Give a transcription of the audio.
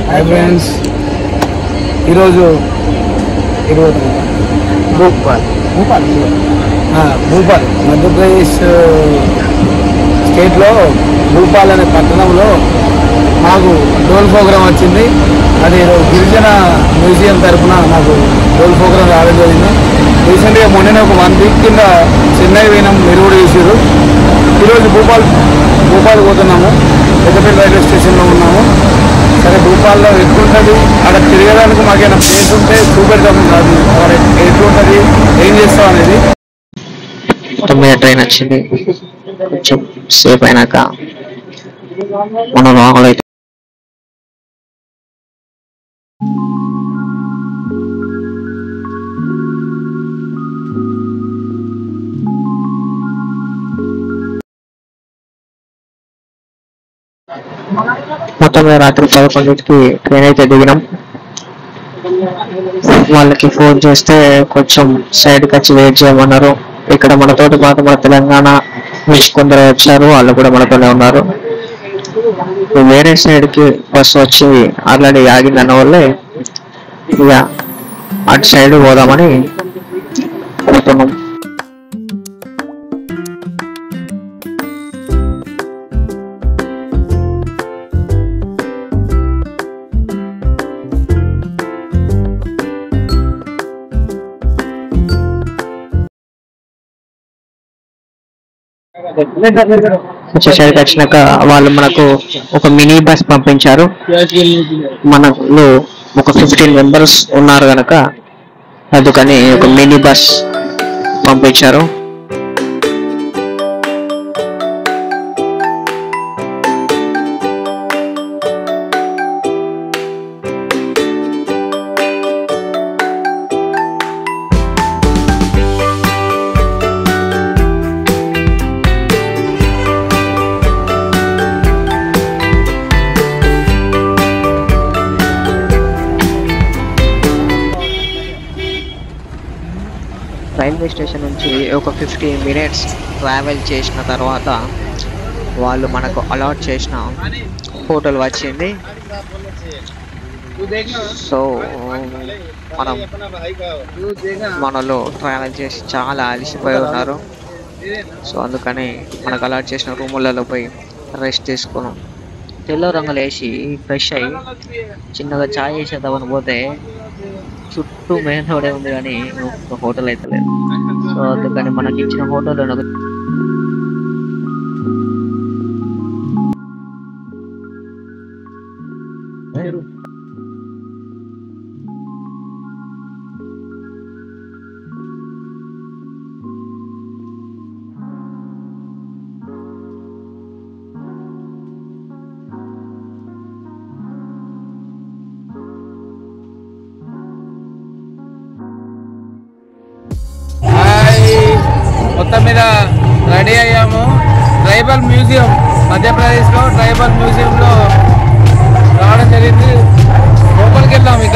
hi friends ఈరోజు ఇరవై భూపాల్ భూపాల్ ఆ, భూపాల్ మధ్యప్రదేశ్ స్టేట్లో భూపాల్ అనే పట్టణంలో మాకు డోల్ ప్రోగ్రాం వచ్చింది అది గిరిజన మ్యూజియం తరఫున మాకు డోల్ ప్రోగ్రాం రావడం జరిగింది రీసెంట్గా మొన్ననే ఒక వన్ వీక్ కింద చెన్నై పోయినాం మీరు కూడా చూసారు ఈరోజు భూపాల్ భూపాల్ పోతున్నాము పెద్దపల్లి రైల్వే స్టేషన్లో ఉన్నాము సరే భూపాల్లో ఎట్లుంటుంది అక్కడ తిరగడానికి మాకేమైనా ప్లేస్ ఉంటే చూపెడతాము కాదు అక్కడ ఎట్లుంటుంది ఏం చేస్తాం అనేది తొమ్మిది ట్రైన్ వచ్చింది కొంచెం సేఫ్ అయినాక మనం లోపల అయితే మొత్తం మీద రాత్రి పదకొండింటికి ట్రైన్ అయితే దిగినాం వాళ్ళకి ఫోన్ చేస్తే కొంచెం సైడ్కి వచ్చి వెయిట్ చేయమన్నారు ఇక్కడ మనతోటి పాటు మన తెలంగాణ నుంచి కొందరు వచ్చారు వాళ్ళు కూడా మనతోనే ఉన్నారు వేరే సైడ్ కి బస్సు వచ్చి ఆల్రెడీ ఆగిందన్న వల్లే ఇక అటు సైడ్ పోదామని అనుకున్నాం సైడ్కి వచ్చినాక వాళ్ళు మనకు ఒక మినీ బస్ పంపించారు మనలో ఒక ఫిఫ్టీన్ మెంబర్స్ ఉన్నారు కనుక అందుకని ఒక మినీ బస్ పంపించారు రైల్వే స్టేషన్ నుంచి ఒక ఫిఫ్టీ మినిట్స్ ట్రావెల్ చేసిన తర్వాత వాళ్ళు మనకు అలాట్ చేసిన హోటల్ వచ్చింది సో మనం మనలో ట్రావెల్ చేసి చాలా అలసిపోయి ఉన్నారు సో అందుకని మనకు అలాట్ చేసిన రూములలో పోయి రెస్ట్ తీసుకున్నాం తెల్ల రంగులు వేసి ఫ్రెష్ అయ్యి చిన్నగా చాయ్ వేసేద్దామని పోతే చుట్టూ మేనోడే ఉంది కానీ ఒక హోటల్ అయితే లేదు సో అందుకని మనకి ఇచ్చిన హోటల్ హాయ్ మొత్తం మీద రెడీ అయ్యాము ట్రైబల్ మ్యూజియం మధ్యప్రదేశ్లో ట్రైబల్ మ్యూజియంలో రావడం జరిగింది లోపలికి వెళ్దాం ఇక